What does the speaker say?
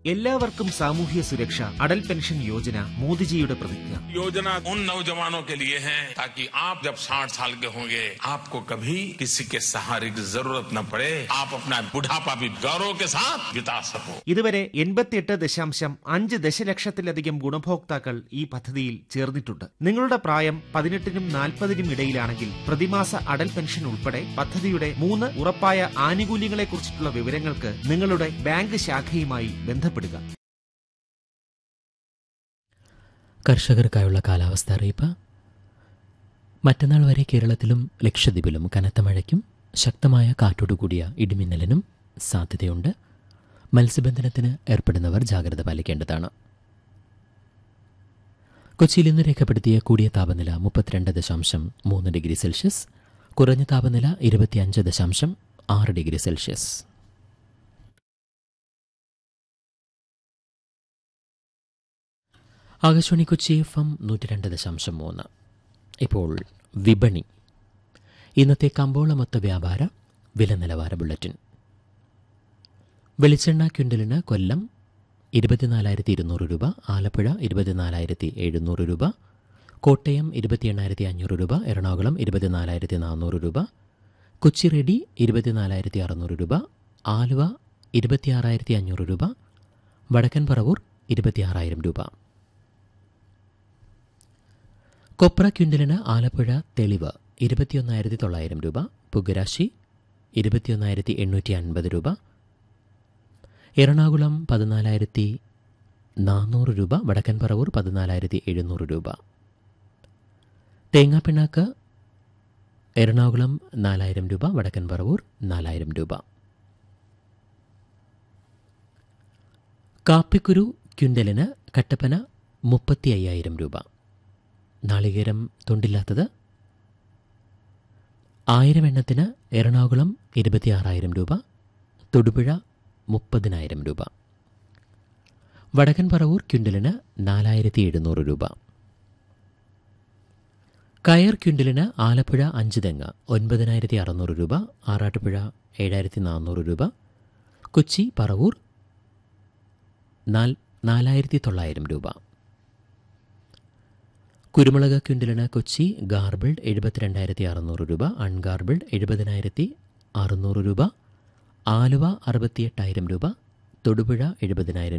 എല്ലാവർക്കും സാമൂഹ്യ സുരക്ഷ അടൽ പെൻഷൻ യോജന മോദിജിയുടെ പ്രതിജ്ഞ योजना उन नौजवानों के लिए है ताकि आप जब 60 साल के होंगे आपको कभी किसी के सहारे की जरूरत न पड़े आप अपना बुढ़ापा भी गौरव के साथ बिता सको ഇതുവരെ എൺപത്തിയെട്ട് ദശാംശം അഞ്ച് ദശലക്ഷത്തിലധികം ഗുണഭോക്താക്കൾ ഈ പദ്ധതിയിൽ ചേർന്നിട്ടുണ്ട് നിങ്ങളുടെ പ്രായം പതിനെട്ടിനും നാൽപ്പതിനും ഇടയിലാണെങ്കിൽ പ്രതിമാസ അടൽ പെൻഷൻ ഉൾപ്പെടെ പദ്ധതിയുടെ മൂന്ന് ഉറപ്പായ ആനുകൂല്യങ്ങളെക്കുറിച്ചിട്ടുള്ള വിവരങ്ങൾക്ക് നിങ്ങളുടെ ബാങ്ക് ശാഖയുമായി ബന്ധപ്പെടുക കർഷകർക്കായുള്ള കാലാവസ്ഥ അറിയിപ്പ് മറ്റന്നാൾ വരെ കേരളത്തിലും ലക്ഷദ്വീപിലും കനത്ത മഴയ്ക്കും ശക്തമായ കാറ്റോടുകൂടിയ ഇടിമിന്നലിനും സാധ്യതയുണ്ട് മത്സ്യബന്ധനത്തിന് ഏർപ്പെടുന്നവർ ജാഗ്രത പാലിക്കേണ്ടതാണ് കൊച്ചിയിൽ ഇന്ന് രേഖപ്പെടുത്തിയ കൂടിയ താപനില മുപ്പത്തിരണ്ട് ദശാംശം മൂന്ന് ഡിഗ്രി സെൽഷ്യസ് കുറഞ്ഞ താപനില ഇരുപത്തിയഞ്ച് ദശാംശം ആറ് degree Celsius Akashvani Kochi F M നൂറ്റി രണ്ട് ദശാംശം മൂന്ന് ഇപ്പോൾ വിപണി ഇന്നത്തെ കമ്പോള മൊത്ത വ്യാപാര വില നിലവാര ബുള്ളറ്റിൻ വെളിച്ചെണ്ണ ക്വിൻ്റലിന് കൊല്ലം ഇരുപത്തിനാലായിരത്തി ഇരുന്നൂറ് രൂപ ആലപ്പുഴ ഇരുപത്തിനാലായിരത്തി എഴുന്നൂറ് രൂപ കോട്ടയം ഇരുപത്തി എണ്ണായിരത്തി അഞ്ഞൂറ് രൂപ എറണാകുളം ഇരുപത്തിനാലായിരത്തി നാനൂറ് രൂപ കൊച്ചി റെഡി ഇരുപത്തിനാലായിരത്തി അറുന്നൂറ് രൂപ ആലുവ ഇരുപത്തിയാറായിരത്തി അഞ്ഞൂറ് രൂപ വടക്കൻ പറവൂർ ഇരുപത്തിയാറായിരം രൂപ കൊപ്ര ക്വിൻ്റലിന് ആലപ്പുഴ തെളിവ് ഇരുപത്തിയൊന്നായിരത്തി തൊള്ളായിരം രൂപ പുകരാശി ഇരുപത്തിയൊന്നായിരത്തി എണ്ണൂറ്റി അൻപത് രൂപ എറണാകുളം പതിനാലായിരത്തി നാനൂറ് രൂപ വടക്കൻ പറവൂർ പതിനാലായിരത്തി എഴുന്നൂറ് രൂപ തേങ്ങാപ്പിണ്ണാക്ക് എറണാകുളം നാലായിരം രൂപ വടക്കൻ പറവൂർ നാലായിരം രൂപ കാപ്പിക്കുരു ക്വിൻ്റലിന് കട്ടപ്പന മുപ്പത്തി അയ്യായിരം രൂപ നാളികേരം തൊണ്ടില്ലാത്തത് ആയിരം എണ്ണത്തിന് എറണാകുളം ഇരുപത്തിയാറായിരം രൂപ തൊടുപുഴ മുപ്പതിനായിരം രൂപ വടക്കൻ പറവൂർ ക്വിൻ്റലിന് നാലായിരത്തി എഴുന്നൂറ് രൂപ കയർ ക്വിൻ്റലിന് ആലപ്പുഴ അഞ്ച് തെങ്ങ് ഒൻപതിനായിരത്തി അറുന്നൂറ് രൂപ ആറാട്ടുപുഴ ഏഴായിരത്തി നാനൂറ് രൂപ കൊച്ചി പറവൂർ നാൽ നാലായിരത്തി തൊള്ളായിരം രൂപ കുരുമുളക് ക്വിൻ്റലിന് കൊച്ചി ഗാർബിൾഡ് എഴുപത്തിരണ്ടായിരത്തി അറുന്നൂറ് രൂപ അൺഗാർബിൾഡ് എഴുപതിനായിരത്തി അറുന്നൂറ് രൂപ ആലുവ അറുപത്തിയെട്ടായിരം രൂപ തൊടുപുഴ എഴുപതിനായിരം